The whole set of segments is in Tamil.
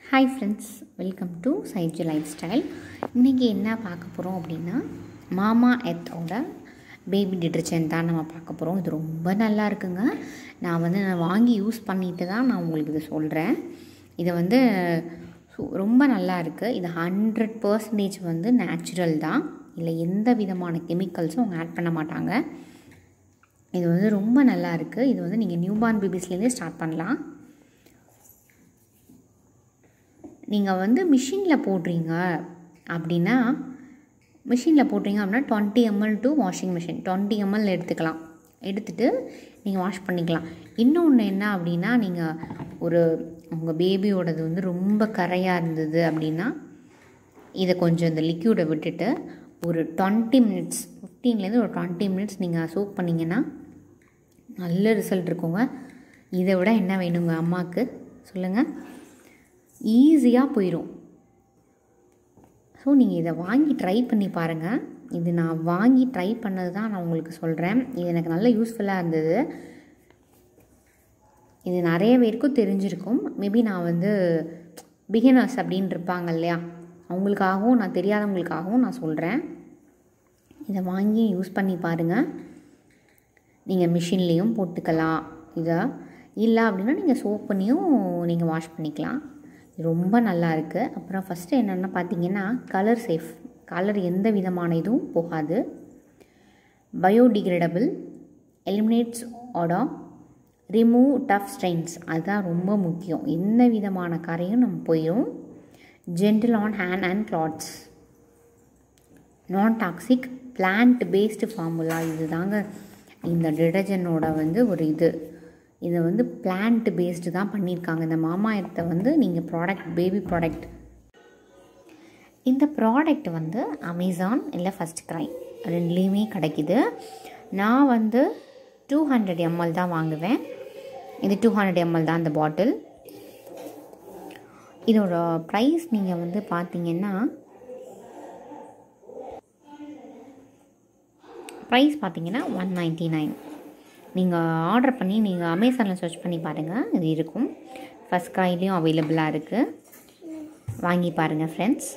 hi friends welcome to Saiju lifestyle இன்றைக்கி என்ன பார்க்க போகிறோம் அப்படின்னா மாமா எத்தோட பேபி டிட்டர்ஜென்ட் தான் நம்ம பார்க்க போகிறோம் இது ரொம்ப நல்லா இருக்குங்க நான் வந்து நான் வாங்கி யூஸ் பண்ணிட்டு தான் நான் உங்களுக்கு இது சொல்கிறேன் இதை வந்து சு- ரொம்ப நல்லா இருக்குது இது ஹண்ட்ரட் பர்சன்டேஜ் வந்து நேச்சுரல் தான் இல்லை எந்த விதமான கெமிக்கல்ஸும் அவங்க ஆட் பண்ண மாட்டாங்க இது வந்து ரொம்ப நல்லா இருக்குது இது வந்து நீங்கள் நியூபார்ன் பேபிஸ்லேருந்தே ஸ்டார்ட் பண்ணலாம் நீங்கள் வந்து மிஷினில் போடுறீங்க அப்படின்னா மிஷினில் போடுறீங்க அப்படின்னா twenty ML to washing machine twenty ML எடுத்துக்கலாம் எடுத்துட்டு நீங்கள் வாஷ் பண்ணிக்கலாம் இன்னொன்று என்ன அப்படின்னா நீங்கள் ஒரு உங்கள் பேபியோடது வந்து ரொம்ப கரையாக இருந்தது அப்படின்னா இதை கொஞ்சம் இந்த லிக்யூடை விட்டுட்டு ஒரு டுவெண்ட்டி மினிட்ஸ் ஃபிஃப்டீன்லேருந்து ஒரு டுவெண்ட்டி மினிட்ஸ் நீங்கள் சோப் பண்ணிங்கன்னா நல்ல ரிசல்ட் இருக்குங்க இதை விட என்ன வேணுங்க அம்மாவுக்கு சொல்லுங்கள் ஈஸியாக போயிடும் ஸோ நீங்கள் இதை வாங்கி ட்ரை பண்ணி பாருங்கள் இது நான் வாங்கி ட்ரை பண்ணது தான் நான் உங்களுக்கு சொல்கிறேன் இது எனக்கு நல்ல யூஸ்ஃபுல்லாக இருந்தது இது நிறைய பேருக்கும் தெரிஞ்சிருக்கும் மேபி நான் வந்து பிகினர்ஸ் அப்படின்னு இருப்பாங்க இல்லையா அவங்களுக்காகவும் நான் தெரியாதவங்களுக்காகவும் நான் சொல்கிறேன் இதை வாங்கி யூஸ் பண்ணி பாருங்கள் நீங்கள் மிஷின்லேயும் போட்டுக்கலாம் இதை இல்லை அப்படின்னா நீங்கள் சோப் பண்ணியும் நீங்கள் வாஷ் பண்ணிக்கலாம் இது ரொம்ப நல்லா இருக்குது அப்புறம் ஃபஸ்ட்டு என்னென்னா பார்த்தீங்கன்னா கலர் சேஃப் கலர் எந்த விதமான இதுவும் போகாது பயோடிகிரேடபிள் எலிமினேட்ஸ் ஆடா ரிமூவ் டஃப் ஸ்ட்ரெயின்ஸ் அதுதான் ரொம்ப முக்கியம் எந்த விதமான கரையும் நம்ம போயிடும் gentle on hand and clothes non toxic plant based formula இது தாங்க இந்த டிடர்ஜென்டோட வந்து ஒரு இது இதை வந்து பிளான்ட் பேஸ்டு தான் பண்ணியிருக்காங்க இந்த மாமாயத்தை வந்து நீங்கள் ப்ராடக்ட் பேபி ப்ராடக்ட் இந்த ப்ராடக்ட் வந்து அமேசான் இல்லை ஃபஸ்ட் க்ரை ரெண்டுலேயுமே கிடைக்குது நான் வந்து டூ ஹண்ட்ரட் எம்எல் தான் வாங்குவேன் இது டூ ஹண்ட்ரட் எம்எல் தான் அந்த பாட்டில் இதோட ப்ரைஸ் நீங்கள் வந்து பார்த்தீங்கன்னா ப்ரைஸ் பார்த்தீங்கன்னா ஒன் நைன்ட்டி நைன் நீங்கள் ஆர்டர் பண்ணி நீங்கள் அமேசானில் சர்ச் பண்ணி பாருங்கள் இது இருக்கும் ஃபஸ்ட் காயிலையும் அவைலபிளாக இருக்குது வாங்கி பாருங்கள் ஃப்ரெண்ட்ஸ்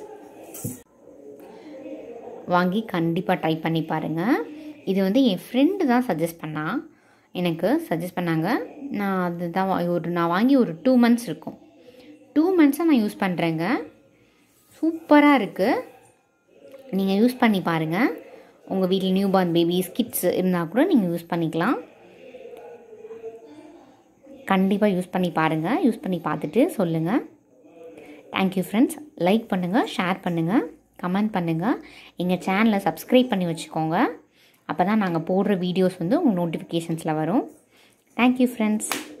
வாங்கி கண்டிப்பாக ட்ரை பண்ணி பாருங்கள் இது வந்து என் ஃப்ரெண்டு தான் சஜஸ்ட் பண்ணா எனக்கு சஜஸ்ட் பண்ணாங்க நான் அதுதான் வா- ஒரு நான் வாங்கி ஒரு டூ மந்த்ஸ் இருக்கும் டூ மந்த்ஸாக நான் யூஸ் பண்ணுறேங்க சூப்பராக இருக்குது நீங்கள் யூஸ் பண்ணி பாருங்கள் உங்கள் வீட்டில் நியூ பார்ன் பேபிஸ் கிட்ஸ் இருந்தால் கூட நீங்கள் யூஸ் பண்ணிக்கலாம் கண்டிப்பாக யூஸ் பண்ணி பாருங்கள் யூஸ் பண்ணி பார்த்துட்டு சொல்லுங்கள் தேங்க்யூ ஃப்ரெண்ட்ஸ் லைக் பண்ணுங்கள் ஷேர் பண்ணுங்கள் கமெண்ட் பண்ணுங்கள் எங்கள் சேனலை சப்ஸ்கிரைப் பண்ணி வச்சுக்கோங்க அப்போ தான் நாங்கள் போடுற வீடியோஸ் வந்து உங்கள் நோட்டிஃபிகேஷன்ஸில் வரும் தேங்க்யூ ஃப்ரெண்ட்ஸ்